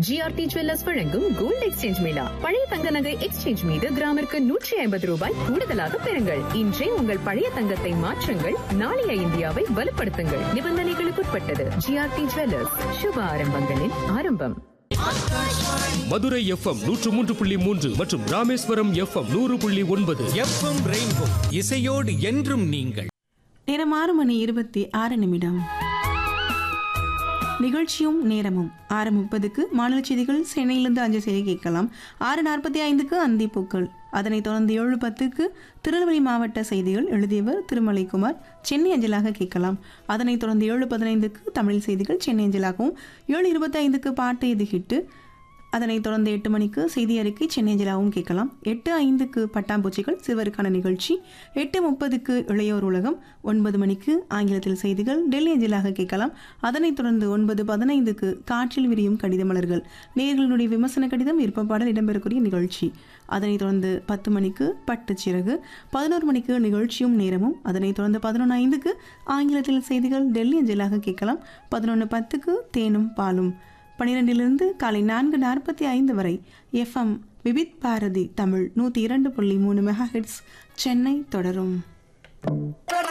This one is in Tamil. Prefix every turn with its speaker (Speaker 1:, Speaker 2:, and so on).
Speaker 1: ஜிஆர்டி ஜுவல்லர்ஸ் வழங்கும் கோல்ட் எக்ஸ்சேஞ்ச் மேளா பழைய தங்க நகை எக்ஸ்சேஞ்ச் மீது கிராமிற்கு நூற்றி ஐம்பது ரூபாய் கூடுதலாக பெறுங்கள் இன்றே உங்கள் பழைய தங்கத்தை மாற்றுங்கள் நாளைய இந்தியாவை வலுப்படுத்துங்கள் நிபந்தனைகளுக்குட்பட்டது ஜிஆர்டி ஜுவல்லர்ஸ் சுப ஆரம்பங்களின் ஆரம்பம்
Speaker 2: மதுரை எஃப்எம் நூற்று மூன்று புள்ளி மூன்று மற்றும் ராமேஸ்வரம் எஃப்எம் நூறு புள்ளி ஒன்பது
Speaker 3: எஃப்எம் ரெயின்போ இசையோடு என்றும் நீங்கள்
Speaker 4: நேரம் ஆறு மணி இருபத்தி ஆறு நிமிடம் நிகழ்ச்சியும் நேரமும் ஆறு முப்பதுக்கு மாநில செய்திகள் சென்னையிலிருந்து அஞ்சல் செய்தி கேட்கலாம் ஆறு நாற்பத்தி ஐந்துக்கு அந்தி பூக்கள் அதனைத் தொடர்ந்து ஏழு பத்துக்கு திருநெல்வேலி மாவட்ட செய்திகள் எழுதியவர் திருமலைக்குமார் சென்னை அஞ்சலாக கேட்கலாம் அதனைத் தொடர்ந்து ஏழு பதினைந்துக்கு தமிழ் செய்திகள் சென்னை அஞ்சலாகவும் ஏழு இருபத்தி ஐந்துக்கு பாட்டு இது ஹிட்டு அதனைத் தொடர்ந்து எட்டு மணிக்கு செய்தி அறிக்கை சென்னை அஞ்சலாகவும் கேட்கலாம் எட்டு ஐந்துக்கு பட்டாம்பூச்சிகள் சிறுவருக்கான நிகழ்ச்சி எட்டு முப்பதுக்கு இளையோர் உலகம் ஒன்பது மணிக்கு ஆங்கிலத்தில் செய்திகள் டெல்லி அஞ்சலாக கேட்கலாம் அதனைத் தொடர்ந்து ஒன்பது பதினைந்துக்கு காற்றில் விரியும் கடித மலர்கள் நேர்களுடைய விமர்சன கடிதம் விருப்பப்பாடல் இடம்பெறக்கூடிய நிகழ்ச்சி அதனைத் தொடர்ந்து பத்து மணிக்கு பட்டுச்சிறகு பதினோரு மணிக்கு நிகழ்ச்சியும் நேரமும் அதனைத் தொடர்ந்து பதினொன்று ஐந்துக்கு ஆங்கிலத்தில் செய்திகள் டெல்லி அஞ்சலாக கேட்கலாம் பதினொன்று பத்துக்கு தேனும் பாலும் பனிரெண்டிலிருந்து காலை நான்கு நாற்பத்தி ஐந்து வரை எஃப்எம் விபித் பாரதி தமிழ் நூற்றி இரண்டு புள்ளி மூணு மெகா ஹெட்ஸ் சென்னை தொடரும்